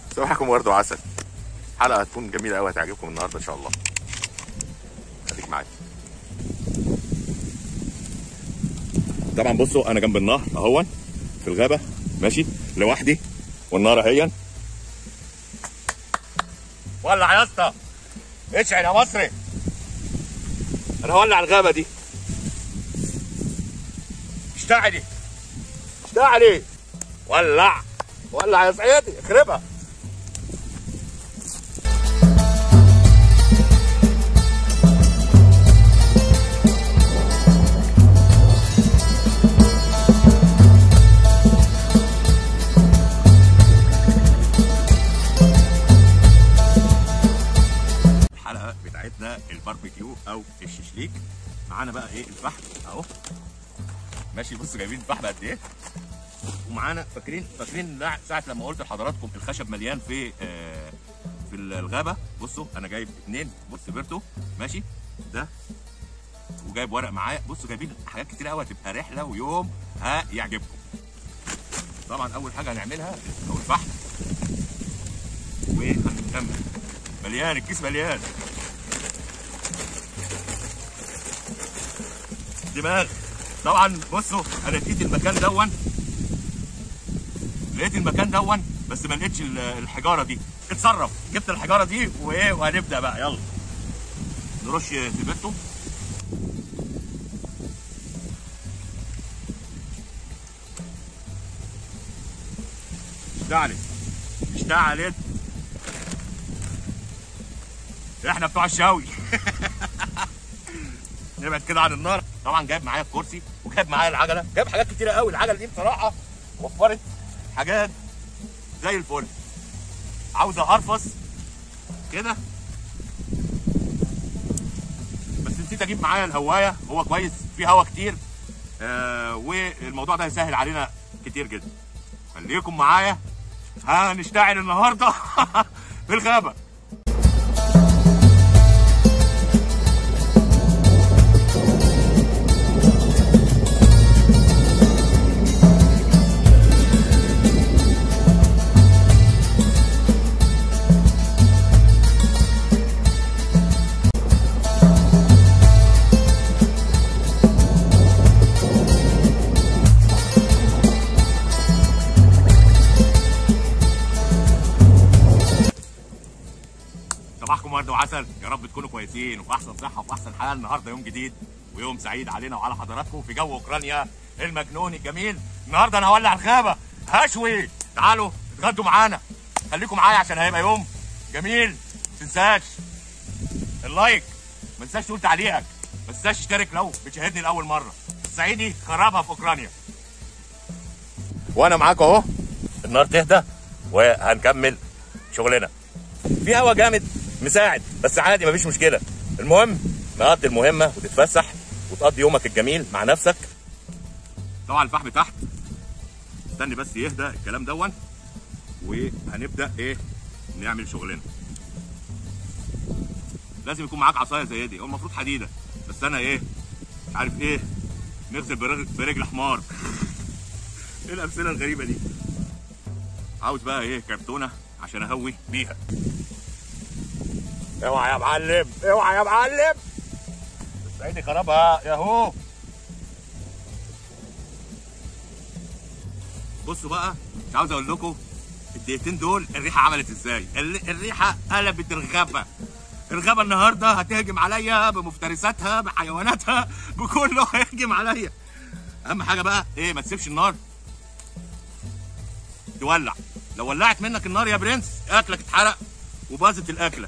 صباحكم ورد وعسل حلقه هتكون جميله قوي هتعجبكم النهارده ان شاء الله خليك معايا طبعا بصوا انا جنب النهر اهون في الغابه ماشي لوحدي والنار اهي ولع يا اسطى اشعل يا مصري انا هولع الغابه دي اشتعلي اشتعلي ولع ولع يا سعيدي اخربها الحلقه بتاعتنا الباربيكيو او الششليك معانا بقى ايه الفحم اهو ماشي بصوا جايبين الفحم قد ايه ومعانا فاكرين فاكرين لا- ساعه لما قلت لحضراتكم الخشب مليان في آه في الغابه بصوا انا جايب اتنين بص بيرتو ماشي ده وجايب ورق معايا بصوا جايبين حاجات كتير قوي هتبقى رحله ويوم ها يعجبكم طبعا اول حاجه هنعملها هو الفحم وهنكمل مليان الكيس مليان دماغ طبعا بصوا انا لقيت المكان دون لقيت المكان دون بس ما لقيتش ال- الحجاره دي اتصرف جبت الحجاره دي وايه وهنبدا بقى يلا نرش سيبته اشتعلت اشتعلت احنا بتوع الشاوي نبعد كده عن النار طبعا جايب معايا الكرسي وجايب معايا العجله جايب حاجات كتيره قوي العجله دي بصراحه وفرت حاجات زي الفل عاوزه ارفص كده بس نسيت اجيب معايا الهوايه هو كويس فيه هوا كتير آه والموضوع ده هيسهل علينا كتير جدا خليكم معايا هنشتعل النهارده في الغابه صباحكم ورد وعسل يا رب تكونوا كويسين وفي احسن صحه وفي احسن حال النهارده يوم جديد ويوم سعيد علينا وعلى حضراتكم في جو اوكرانيا المجنون الجميل النهارده انا هولع الغابه هشوي تعالوا اتغدوا معانا خليكم معايا عشان هيبقى يوم جميل ما تنساش اللايك ما تنساش تقول تعليقك ما تنساش تشترك لو بتشاهدني لاول مره الصعيدي خربها في اوكرانيا وانا معاكم اهو النار تهدى وهنكمل شغلنا في هوا جامد مساعد بس عادي مفيش مشكله المهم نقضي المهمه وتتفسح وتقضي يومك الجميل مع نفسك طبعا الفحم تحت استني بس يهدى الكلام دون وهنبدا ايه نعمل شغلنا لازم يكون معاك عصايه زي دي هو المفروض حديده بس انا ايه مش عارف ايه نغزل برجل, برجل حمار ايه الامثله الغريبه دي عاوز بقى ايه كرتونه عشان اهوي بيها اوعى يا معلم اوعى يا معلم الصعيدي خربها ياهو بصوا بقى مش عاوز اقول لكم الدقيقتين دول الريحه عملت ازاي ال- الريحه قلبت الغابه الغابه النهارده هتهجم عليا بمفترساتها بحيواناتها بكله هيهجم عليا اهم حاجه بقى ايه ما تسيبش النار تولع لو ولعت منك النار يا برنس اكلك اتحرق وباظت الاكله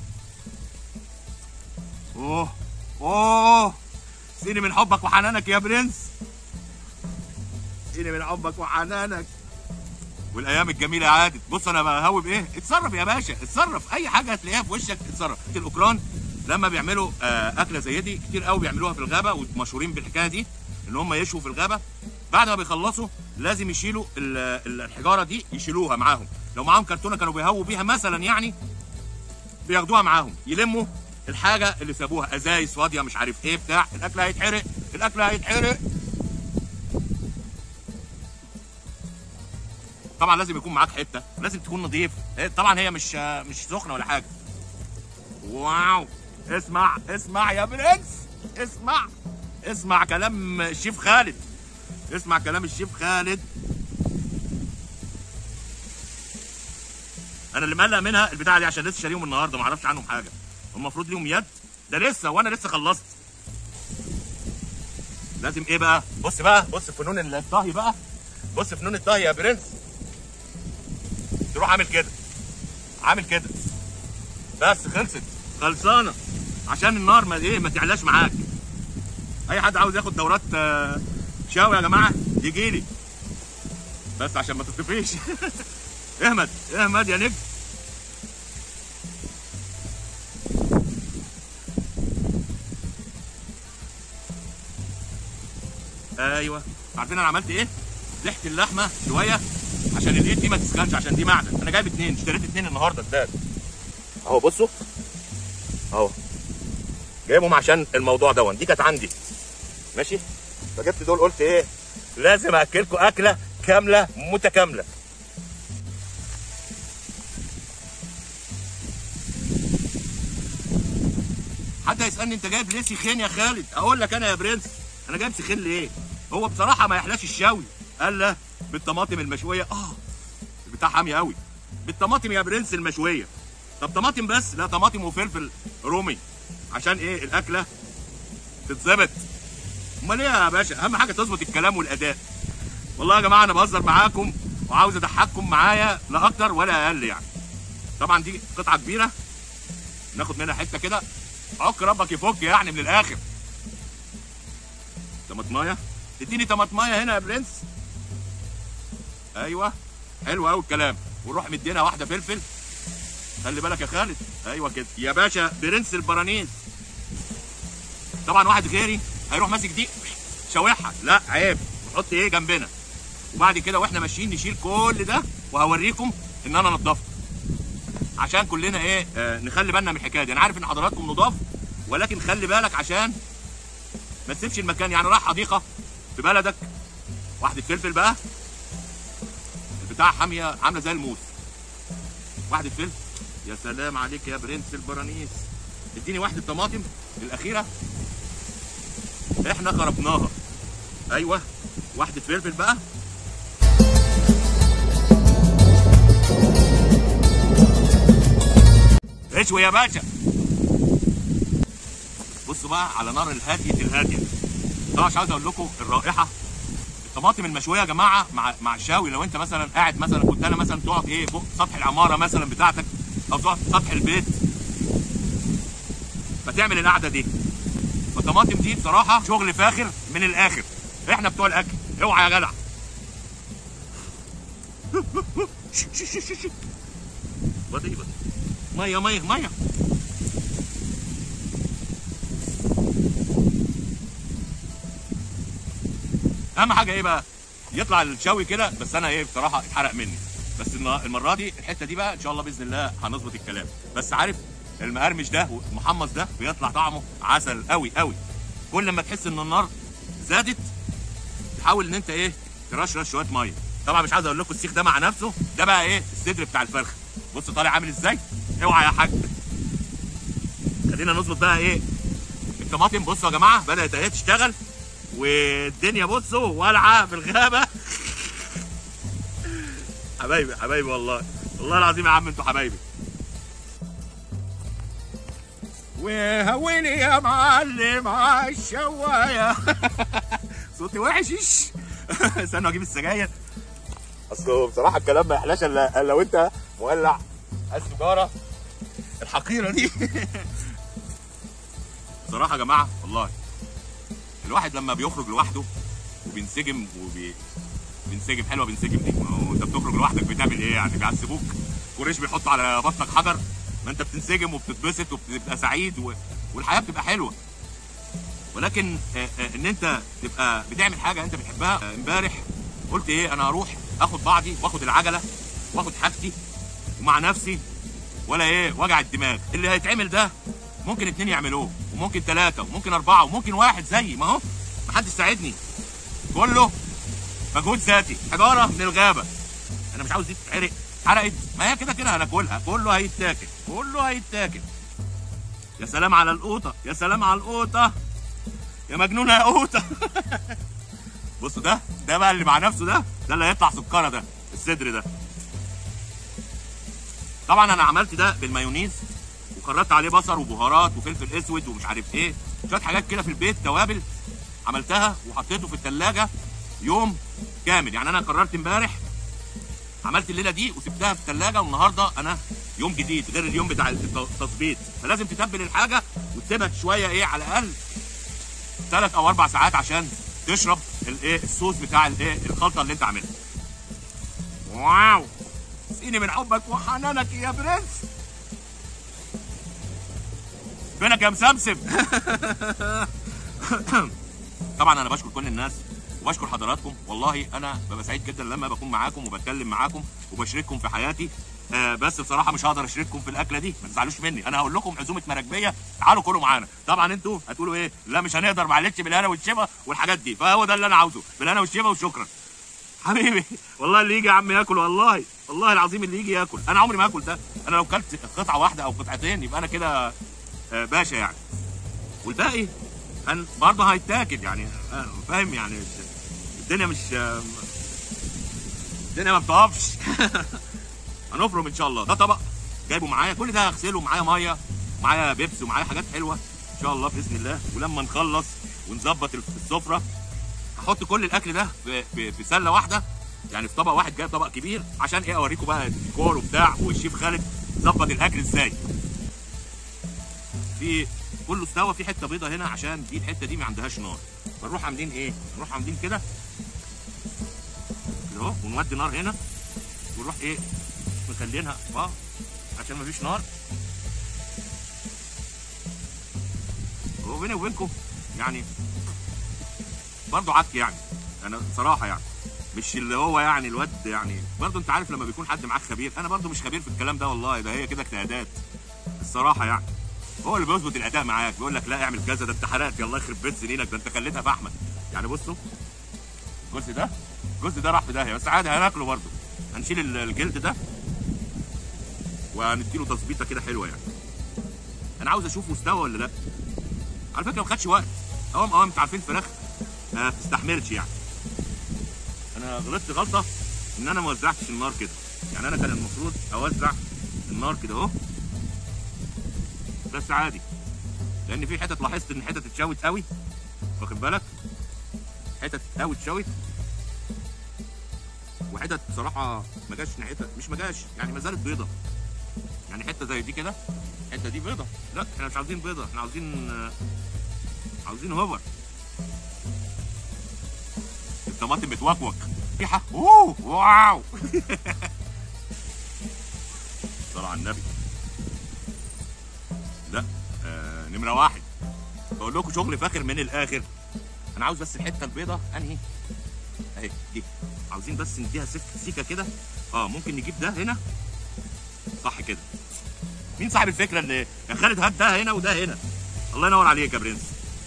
اوه اوه سيني من حبك وحنانك يا برنس سيني من حبك وحنانك والايام الجميله عادت بص انا بهوي بايه اتصرف يا باشا اتصرف اي حاجه هتلاقيها في وشك اتصرف الاوكران لما بيعملوا آه، اكله زي دي كتير قوي بيعملوها في الغابه ومشهورين بالحكايه دي ان هم يشوا في الغابه بعد ما بيخلصوا لازم يشيلوا ال- ال- الحجاره دي يشيلوها معاهم لو معاهم كرتونه كانوا بيهووا بيها مثلا يعني بياخدوها معاهم يلموا الحاجه اللي سابوها ازايز فاضيه مش عارف ايه بتاع الاكل هيتحرق الاكل هيتحرق طبعا لازم يكون معاك حته لازم تكون نظيف هي- طبعا هي مش مش سخنه ولا حاجه واو اسمع اسمع يا برنس اسمع اسمع كلام الشيف خالد اسمع كلام الشيف خالد انا اللي مقلق منها البتاعه دي عشان لسه شاريهم النهارده ما اعرفش عنهم حاجه المفروض ليهم يد ده لسه وانا لسه خلصت لازم ايه بقى بص بقى بص فنون الطهي بقى بص فنون الطهي يا برنس تروح عامل كده عامل كده بس خلصت خلصانه عشان النار ما ايه ما تعلاش معاك اي حد عاوز ياخد دورات آه، شاوي يا جماعه يجي لي بس عشان ما تطفيش احمد احمد يا نجم ايوه عارفين انا عملت ايه؟ لحت اللحمه شويه عشان الايد دي ما تسخنش عشان دي معدن انا جايب اتنين اشتريت اتنين النهارده جداد اهو بصوا اهو جايبهم عشان الموضوع دون دي كانت عندي ماشي فجبت دول قلت ايه لازم اكلكم اكله كامله متكامله حد هيسالني انت جايب ليه سيخين يا خالد اقول لك انا يا برنس انا جايب سيخين ليه هو بصراحه ما يحلاش الشوي قال لا بالطماطم المشويه اه البتاع حامي قوي بالطماطم يا برنس المشويه طب طماطم بس لا طماطم وفلفل رومي عشان ايه الاكله تتظبط امال ايه يا باشا اهم حاجه تظبط الكلام والاداء والله يا جماعه انا بهزر معاكم وعاوز اضحككم معايا لا اكتر ولا اقل يعني طبعا دي قطعه كبيره ناخد منها حته كده عك ربك يفك يعني من الاخر طماطمايه اديني طماطمايه هنا يا برنس ايوه حلو قوي الكلام ونروح مدينا واحده فلفل خلي بالك يا خالد ايوه كده يا باشا برنس البرانيس طبعا واحد غيري هيروح ماسك دي شاوحها لا عيب نحط ايه جنبنا وبعد كده واحنا ماشيين نشيل كل ده وهوريكم ان انا نضفت عشان كلنا ايه آه نخلي بالنا من الحكايه دي انا عارف ان حضراتكم نضاف ولكن خلي بالك عشان ما تسيبش المكان يعني راح حديقه في بلدك واحده فلفل بقى البتاع حاميه عامله زي الموس واحده فلفل يا سلام عليك يا برنس البرانيس اديني واحده طماطم الاخيره احنا خربناها ايوه واحده فلفل بقى اشوي يا باشا بصوا بقى على نار الهادية الهادية طبعا مش عاوز اقول لكم الرائحة الطماطم المشوية يا جماعة مع مع الشاوي لو انت مثلا قاعد مثلا كنت انا مثلا تقعد ايه فوق سطح العمارة مثلا بتاعتك او تقعد في سطح البيت فتعمل القعدة دي فالطماطم دي بصراحة شغل فاخر من الاخر احنا بتوع الاكل اوعى يا جدع بدي بدي ميه ميه ميه اهم حاجه ايه بقى يطلع الشوي كده بس انا ايه بصراحه اتحرق مني بس النا- المره دي الحته دي بقى ان شاء الله باذن الله هنظبط الكلام بس عارف المقرمش ده والمحمص ده بيطلع طعمه عسل قوي قوي كل ما تحس ان النار زادت تحاول ان انت ايه ترشرش شويه ميه طبعا مش عايز اقول لكم السيخ ده مع نفسه ده بقى ايه الصدر بتاع الفرخه بص طالع عامل ازاي اوعى يا حاج خلينا نظبط بقى ايه الطماطم بصوا يا جماعه بدات اهي تشتغل والدنيا بصوا والعه في الغابه حبايبي حبايبي والله والله العظيم يا عم انتوا حبايبي وهوني يا معلم عالشوايه صوتي وحش استنوا اجيب السجاير اصل بصراحه الكلام ما يحلاش الا إلا لو انت مولع السجاره الحقيره دي بصراحه يا جماعه والله الواحد لما بيخرج لوحده وبينسجم وبي بينسجم حلوه بينسجم دي ما هو انت بتخرج لوحدك بتعمل ايه يعني بيعذبوك قريش بيحط على بطنك حجر ما انت بتنسجم وبتتبسط وبتبقى سعيد و... والحياه بتبقى حلوه ولكن آه، آه، ان انت تبقى بتعمل حاجه انت بتحبها آه، امبارح قلت ايه انا هروح اخد بعضي واخد العجله واخد حاجتي ومع نفسي ولا ايه وجع الدماغ اللي هيتعمل ده ممكن اتنين يعملوه وممكن ثلاثه وممكن اربعه وممكن واحد زيي ما هو محدش ساعدني كله مجهود ذاتي حجاره من الغابه انا انا مش عاوز دي تتحرق حرقت ما هي كده كده هناكلها كله هيتاكل كله هيتاكل يا سلام على القوطه يا سلام على القوطه يا مجنونه يا قوطه بصوا ده ده بقى اللي مع نفسه ده ده اللي هيطلع سكره ده الصدر ده طبعا انا عملت ده بالمايونيز وخرجت عليه بصل وبهارات وفلفل اسود ومش عارف ايه شويه حاجات كده في البيت توابل عملتها وحطيته في الثلاجه يوم كامل يعني انا قررت امبارح عملت الليله دي وسبتها في الثلاجه والنهارده انا يوم جديد غير اليوم بتاع التظبيط فلازم تتبل الحاجه وتسيبها شويه ايه على الاقل ثلاث او اربع ساعات عشان تشرب الايه الصوص بتاع الايه الخلطه اللي انت عاملها واو سقيني من حبك وحنانك يا برنس فينك يا مسمسم طبعا انا بشكر كل الناس وبشكر حضراتكم والله انا ببقى سعيد جدا لما بكون معاكم وبتكلم معاكم وبشارككم في حياتي آه بس بصراحه مش هقدر اشارككم في الاكله دي ما تزعلوش مني انا هقول لكم عزومه مراكبيه تعالوا كلوا معانا طبعا انتوا هتقولوا ايه لا مش هنقدر معلش بالهنا والشفا والحاجات دي فهو ده اللي انا عاوزه بالهنا والشفا وشكرا حبيبي والله اللي يجي يا عم ياكل والله والله العظيم اللي يجي ياكل انا عمري ما اكل ده انا لو كلت قطعه واحده او قطعتين يبقى انا كده آه باشا يعني والباقي أن برضه هيتاكل يعني آه، فاهم يعني الدنيا مش آه، الدنيا ما بتقفش هنفرم ان شاء الله ده طبق جايبه معايا كل ده هغسله معايا ميه معايا بيبس ومعايا حاجات حلوه ان شاء الله باذن الله ولما نخلص ونظبط السفره هحط كل الاكل ده في, في, في سله واحده يعني في طبق واحد جاي طبق كبير عشان ايه اوريكم بقى الديكور وبتاع والشيف خالد ظبط الاكل ازاي في كله استوى في حته بيضه هنا عشان دي الحته دي ما عندهاش نار فنروح عاملين ايه نروح عاملين كده كده اهو ونودي نار هنا ونروح ايه مخلينها اه عشان ما فيش نار هو بيني وبينكم يعني برضه عك يعني انا صراحه يعني مش اللي هو يعني الواد يعني برضه انت عارف لما بيكون حد معاك خبير انا برضه مش خبير في الكلام ده والله ده هي كده اجتهادات الصراحه يعني هو اللي بيظبط الاداء معاك بيقول لك لا اعمل كذا ده انت حرقت يا الله يخرب بيت سنينك ده انت خليتها فحمه يعني بصوا الجزء ده الجزء ده راح في داهيه بس عادي هناكله برضه هنشيل ال- الجلد ده ونديله تظبيطه كده حلوه يعني انا عاوز اشوفه استوى ولا لا على فكره ما خدش وقت اهو اهو انت عارفين الفراخ ما بتستحملش يعني انا غلطت غلطه ان انا ما وزعتش النار كده يعني انا كان المفروض اوزع النار كده اهو بس عادي لان في حتت لاحظت ان حتت اتشوت قوي واخد بالك حتت قوي اتشوت وحتت بصراحه ما جاش ناحيتها مش ما جاش يعني ما زالت بيضه يعني حته زي دي كده الحته دي بيضه لا احنا مش عاوزين بيضه احنا عاوزين آه، عاوزين هوبر الطماطم بتوكوك ريحه اوه واو صلى على النبي لا آه نمره واحد بقول لكم شغل فاخر من الاخر انا عاوز بس الحته البيضه انهي اهي دي عاوزين بس نديها سك سيكه كده اه ممكن نجيب ده هنا صح كده مين صاحب الفكره اللي يا خالد هات ده هنا وده هنا الله ينور عليك يا برنس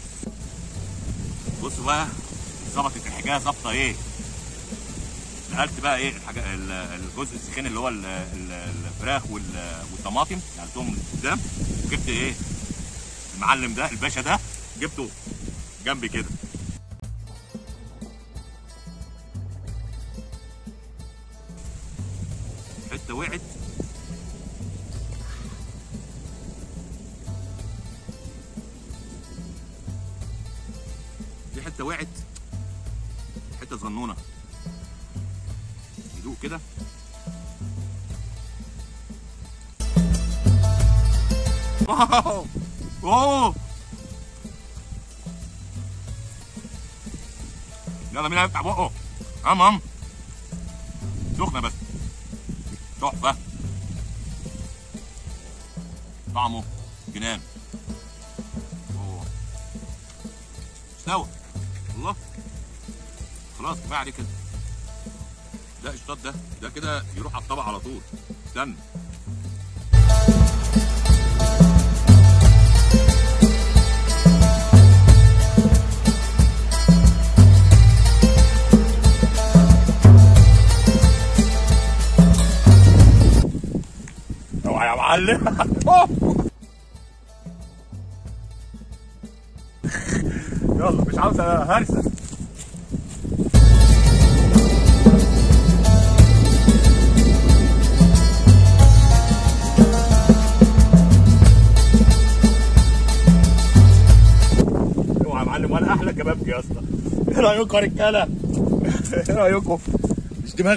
بصوا بقى ظبطت الحكايه ظابطه ايه نقلت بقى ايه الحاجه ال- الجزء السخين اللي هو ال- ال- الفراخ وال- والطماطم نقلتهم قدام وجبت ايه المعلم ده الباشا ده جبته جنبي كده حته وقعت دي حته وقعت حته صغنونه يدوق كده واو اوه يلا مين هيفتح بقه اه مام سخنه بس تحفه طعمه جنان اوه استوى الله خلاص كفايه عليه كده ده اشطاط ده ده كده يروح على الطبق على طول استنى معلمه يلا مش عاوز هرسه اوعى يا معلم وانا احلى كبابجي يا اسطى ايه رايكم يا رجاله ايه رايكم مش دماغ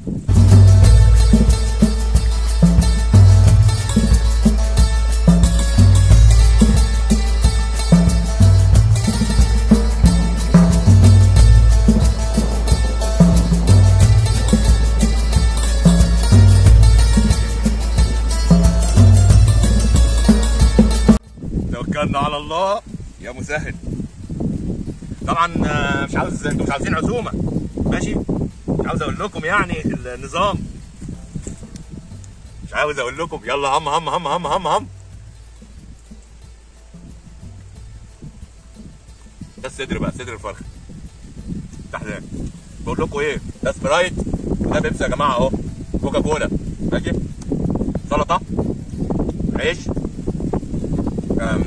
توكلنا على الله يا مسهل طبعا آه، مش عاوز انتوا مش عاوزين عزومه ماشي مش عاوز اقول لكم يعني النظام مش عاوز اقول لكم يلا هم هم هم هم هم هم ده الصدر بقى صدر الفرخ تحت ده بقول لكم ايه ده سبرايت وده بيبسي يا جماعه اهو كوكا كولا ماشي سلطه عيش أم،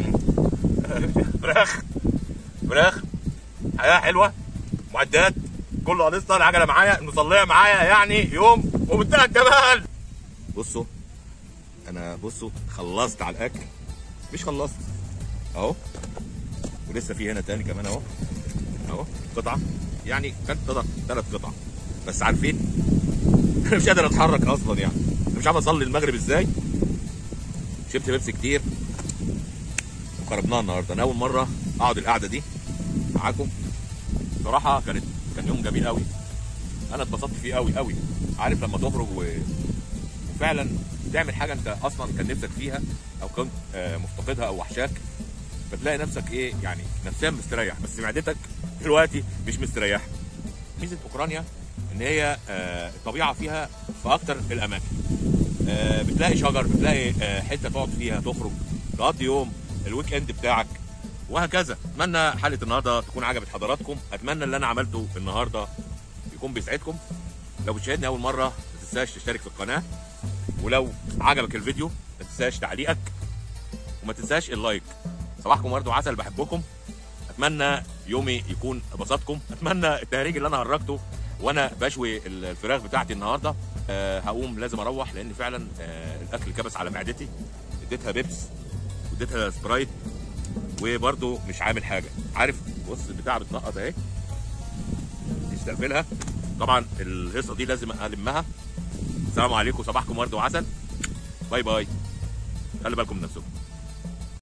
فراخ فراخ حياه حلوه معدات كله قنيصه العجله معايا المصليه معايا يعني يوم ومنتهى الجمال بصوا انا بصوا خلصت على الاكل مش خلصت اهو ولسه في هنا تاني كمان اهو اهو قطعه يعني كانت ثلاث قطع بس عارفين انا مش قادر اتحرك اصلا يعني أنا مش عارف اصلي المغرب ازاي شربت بيبسي كتير وخرجناها النهارده انا اول مره اقعد القعده دي معاكم بصراحه كانت كان يوم جميل قوي انا اتبسطت فيه قوي قوي عارف لما تخرج و... وفعلا تعمل حاجه انت اصلا كان نفسك فيها او كنت آه، مفتقدها او وحشاك فتلاقي نفسك ايه يعني نفسيا مستريح بس معدتك دلوقتي مش مستريحه ميزه اوكرانيا ان هي آه، الطبيعه فيها في اكتر الاماكن آه، بتلاقي شجر بتلاقي آه، حته تقعد فيها تخرج تقضي يوم الويك اند بتاعك وهكذا اتمنى حلقه النهارده تكون عجبت حضراتكم اتمنى اللي انا عملته النهارده يكون بيسعدكم لو بتشاهدني اول مره ما تنساش تشترك في القناه ولو عجبك الفيديو ما تنساش تعليقك وما تنساش اللايك صباحكم ورد وعسل بحبكم اتمنى يومي يكون بسطكم اتمنى التهريج اللي انا هرجته وانا بشوي الفراخ بتاعتي النهارده أه هقوم لازم اروح لان فعلا أه الاكل كبس على معدتي اديتها بيبس واديتها سبرايت وبرده مش عامل حاجه عارف بص البتاع بتنقط اهي تستقبلها طبعا الهيصه دي لازم المها السلام عليكم صباحكم ورد وعسل باي باي خلي بالكم من نفسكم